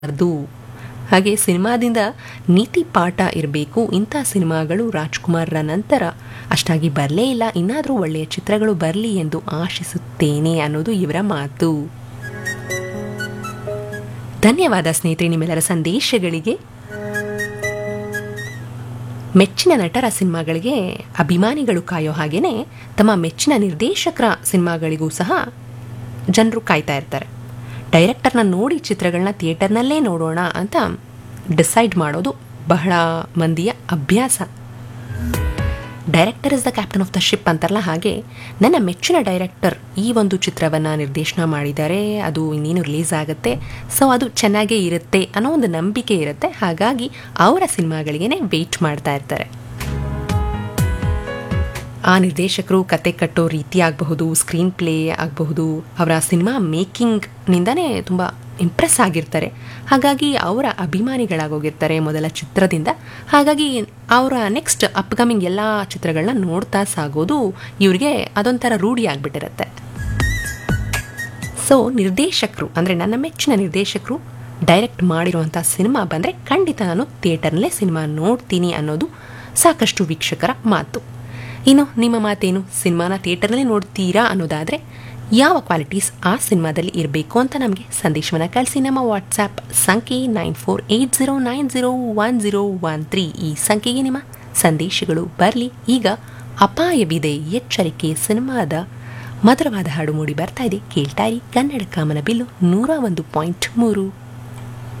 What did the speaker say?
ಅದು ಹಾಗೆ ಸಿನಿಮಾದಿಂದ ನೀತಿ ಪಾಠ ಇರಬೇಕು ಇಂಥ ಸಿನಿಮಾಗಳು ರಾಜ್ಕುಮಾರ್ರ ನಂತರ ಅಷ್ಟಾಗಿ ಬರಲೇ ಇಲ್ಲ ಇನ್ನಾದರೂ ಒಳ್ಳೆಯ ಚಿತ್ರಗಳು ಬರಲಿ ಎಂದು ಆಶಿಸುತ್ತೇನೆ ಅನ್ನೋದು ಇವರ ಮಾತು ಧನ್ಯವಾದ ಸ್ನೇಹಿತರೆ ನಿಮ್ಮೆಲ್ಲರ ಸಂದೇಶಗಳಿಗೆ ಮೆಚ್ಚಿನ ನಟರ ಸಿನಿಮಾಗಳಿಗೆ ಅಭಿಮಾನಿಗಳು ಕಾಯೋ ಹಾಗೇನೆ ತಮ್ಮ ಮೆಚ್ಚಿನ ನಿರ್ದೇಶಕರ ಸಿನಿಮಾಗಳಿಗೂ ಸಹ ಜನರು ಕಾಯ್ತಾ ಇರ್ತಾರೆ ಡೈರೆಕ್ಟರ್ನ ನೋಡಿ ಚಿತ್ರಗಳನ್ನ ಥಿಯೇಟರ್ನಲ್ಲೇ ನೋಡೋಣ ಅಂತ ಡಿಸೈಡ್ ಮಾಡೋದು ಬಹಳ ಮಂದಿಯ ಅಭ್ಯಾಸ director is the captain of the ship ಅಂತಾರಲ್ಲ ಹಾಗೆ ನನ್ನ ಮೆಚ್ಚಿನ ಡೈರೆಕ್ಟರ್ ಈ ಒಂದು ಚಿತ್ರವನ್ನು ನಿರ್ದೇಶನ ಮಾಡಿದ್ದಾರೆ ಅದು ಇನ್ನೇನು ರಿಲೀಸ್ ಆಗುತ್ತೆ ಸೊ ಅದು ಚೆನ್ನಾಗೇ ಇರುತ್ತೆ ಅನ್ನೋ ಒಂದು ನಂಬಿಕೆ ಇರುತ್ತೆ ಹಾಗಾಗಿ ಅವರ ಸಿನಿಮಾಗಳಿಗೇನೆ ವೆಯ್ಟ್ ಮಾಡ್ತಾ ಇರ್ತಾರೆ ಆ ನಿರ್ದೇಶಕರು ಕತೆ ಕಟ್ಟೋ ರೀತಿ ಆಗಬಹುದು ಸ್ಕ್ರೀನ್ ಪ್ಲೇ ಆಗಬಹುದು ಅವರ ಸಿನಿಮಾ ಮೇಕಿಂಗ್ನಿಂದನೇ ತುಂಬ ಇಂಪ್ರೆಸ್ ಆಗಿರ್ತಾರೆ ಹಾಗಾಗಿ ಅವರ ಅಭಿಮಾನಿಗಳಾಗೋಗಿರ್ತಾರೆ ಮೊದಲ ಚಿತ್ರದಿಂದ ಹಾಗಾಗಿ ಅವರ ನೆಕ್ಸ್ಟ್ ಅಪ್ಕಮಿಂಗ್ ಎಲ್ಲ ಚಿತ್ರಗಳನ್ನ ನೋಡ್ತಾ ಸಾಗೋದು ಇವರಿಗೆ ಅದೊಂಥರ ರೂಢಿ ಆಗಿಬಿಟ್ಟಿರುತ್ತೆ ಸೊ ನಿರ್ದೇಶಕರು ಅಂದರೆ ನನ್ನ ಮೆಚ್ಚಿನ ನಿರ್ದೇಶಕರು ಡೈರೆಕ್ಟ್ ಮಾಡಿರುವಂಥ ಸಿನಿಮಾ ಬಂದರೆ ಖಂಡಿತ ನಾನು ಥಿಯೇಟರ್ನಲ್ಲೇ ಸಿನಿಮಾ ನೋಡ್ತೀನಿ ಅನ್ನೋದು ಸಾಕಷ್ಟು ವೀಕ್ಷಕರ ಮಾತು ಇನ್ನು ನಿಮ್ಮ ಮಾತೇನು ಸಿನಿಮಾನ ಥಿಯೇಟರ್ನಲ್ಲಿ ನೋಡ್ತೀರಾ ಅನ್ನೋದಾದರೆ ಯಾವ ಕ್ವಾಲಿಟೀಸ್ ಆ ಸಿನಿಮಾದಲ್ಲಿ ಇರಬೇಕು ಅಂತ ನಮಗೆ ಸಂದೇಶವನ್ನು ಕಳಿಸಿ ನಮ್ಮ ವಾಟ್ಸ್ಯಾಪ್ ಸಂಖ್ಯೆ nine four eight zero nine zero one zero one three ಈ ಸಂಖ್ಯೆಗೆ ನಿಮ್ಮ ಸಂದೇಶಗಳು ಬರಲಿ ಈಗ ಅಪಾಯವಿದೆ ಎಚ್ಚರಿಕೆ ಸಿನಿಮಾದ ಮಧುರವಾದ ಹಾಡು ಮೂಡಿ ಬರ್ತಾ ಇದೆ ಕೇಳ್ತಾ ಇರಿ ಕನ್ನಡ ಕಾಮನ ಬಿಲ್ಲು ನೂರ ಒಂದು ಪಾಯಿಂಟ್ ಮೂರು